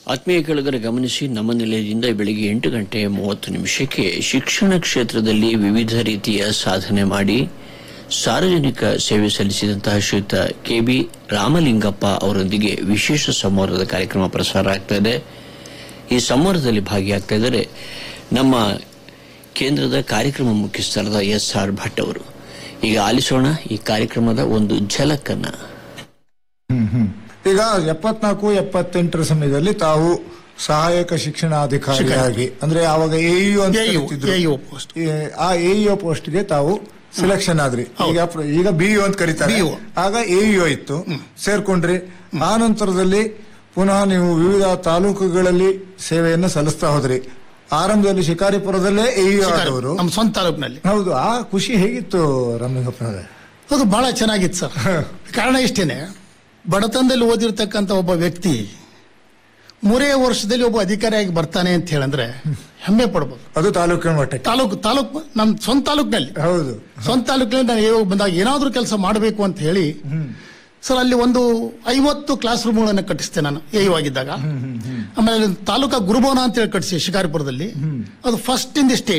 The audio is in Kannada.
ಆತ್ಮೀಯ ಕೆಳಗರೆ ಗಮನಿಸಿ ನಮ್ಮ ನಿಲಯದಿಂದ ಬೆಳಿಗ್ಗೆ ಎಂಟು ಗಂಟೆ ಮೂವತ್ತು ನಿಮಿಷಕ್ಕೆ ಶಿಕ್ಷಣ ಕ್ಷೇತ್ರದಲ್ಲಿ ವಿವಿಧ ರೀತಿಯ ಸಾಧನೆ ಮಾಡಿ ಸಾರ್ವಜನಿಕ ಸೇವೆ ಸಲ್ಲಿಸಿದಂತಹ ಶ್ರೀಯುತ ಕೆ ಬಿ ರಾಮಲಿಂಗಪ್ಪ ಅವರೊಂದಿಗೆ ವಿಶೇಷ ಸಂವಾದದ ಕಾರ್ಯಕ್ರಮ ಪ್ರಸಾರ ಆಗ್ತಾ ಇದೆ ಈ ಸಂವಾದದಲ್ಲಿ ಭಾಗಿಯಾಗ್ತಾ ಇದ್ದಾರೆ ನಮ್ಮ ಕೇಂದ್ರದ ಕಾರ್ಯಕ್ರಮ ಮುಖ್ಯಸ್ಥರಾದ ಎಸ್ ಆರ್ ಭಟ್ ಅವರು ಈಗ ಆಲಿಸೋಣ ಈ ಕಾರ್ಯಕ್ರಮದ ಒಂದು ಝಲಕನ್ನ ಈಗ ಎಪ್ಪತ್ನಾಲ್ಕು ಎಪ್ಪತ್ತೆಂಟರ ಸಮಯದಲ್ಲಿ ತಾವು ಸಹಾಯಕ ಶಿಕ್ಷಣಾಧಿಕಾರಿಯಾಗಿ ಅಂದ್ರೆ ಆವಾಗ ಎಇಒ ಅಂತ AEO, ಕರೀತಿದ್ರು. AEO post. ಈ- ಆ ಎಇಒ ಪೋಸ್ಟ್ಗೆ ತಾವು ಸೆಲೆಕ್ಷನ್ ಆದ್ರಿ ಈಗ ಪ್ರ- ಈಗ ಬಿಇಒ ಅಂತ ಕರೀತಾರೆ BEO. ಆಗ ಎಇಒ ಇತ್ತು ಸೇರ್ಕೊಂಡ್ರಿ ಆ ನಂತರದಲ್ಲಿ ಪುನಃ ನೀವು ವಿವಿಧ ತಾಲೂಕುಗಳಲ್ಲಿ ಸೇವೆಯನ್ನು ಸಲ್ಲಿಸ್ತಾ ಹೋದ್ರಿ ಆರಂಭದಲ್ಲಿ ಶಿಕಾರಿಪುರದಲ್ಲೇ ಎಇಒ ಆದವರು ನಮ್ಮ ಸ್ವಂತ ತಾಲೂಕಿನಲ್ಲಿ ಹೌದು ಆ ಖುಷಿ ಹೇಗಿತ್ತು ರಮ್ಯಗಪ್ಪನವರೇ ಅದು ಬಹಳ ಚೆನ್ನಾಗಿತ್ತು ಸರ್ ಕಾರಣ ಇಷ್ಟೇನೆ ಬಡತನದಲ್ಲಿ ಓದಿರ್ತಕ್ಕಂಥ ಒಬ್ಬ ವ್ಯಕ್ತಿ ಮೂರೇ ವರ್ಷದಲ್ಲಿ ಒಬ್ಬ ಅಧಿಕಾರಿಯಾಗಿ ಬರ್ತಾನೆ ಅಂತ ಹೇಳಂದ್ರೆ ಹೆಮ್ಮೆ ಪಡ್ಬೋದು ಅದು ತಾಲೂಕಿನ ಮಟ್ಟಕ್ಕೆ ತಾಲೂಕು ತಾಲೂಕು ನಮ್ಮ ಸ್ವಂತ ತಾಲೂಕಿನಲ್ಲಿ ಹೌದು ಸ್ವಂತ ತಾಲೂಕಿನಲ್ಲಿ ನಾನು ಏ- ಬಂದಾಗ ಏನಾದ್ರೂ ಕೆಲಸ ಮಾಡಬೇಕು ಅಂತ ಹೇಳಿ ಸರ್ ಅಲ್ಲಿ ಒಂದು ಐವತ್ತು ಕ್ಲಾಸ್ ರೂಮ್ಗಳನ್ನು ಕಟ್ಟಿಸಿದೆ ನಾನು ಎ ಆಗಿದ್ದಾಗ ಆಮೇಲೆ ಅಲ್ಲಿ ತಾಲೂಕಾ ಗುರುಭವನ ಅಂತ ಹೇಳಿ ಕಟ್ಟಿಸಿ ಶಿಕಾರಿಪುರದಲ್ಲಿ ಅದು ಫಸ್ಟ್ ಇನ್ ದಿ ಸ್ಟೇಟ್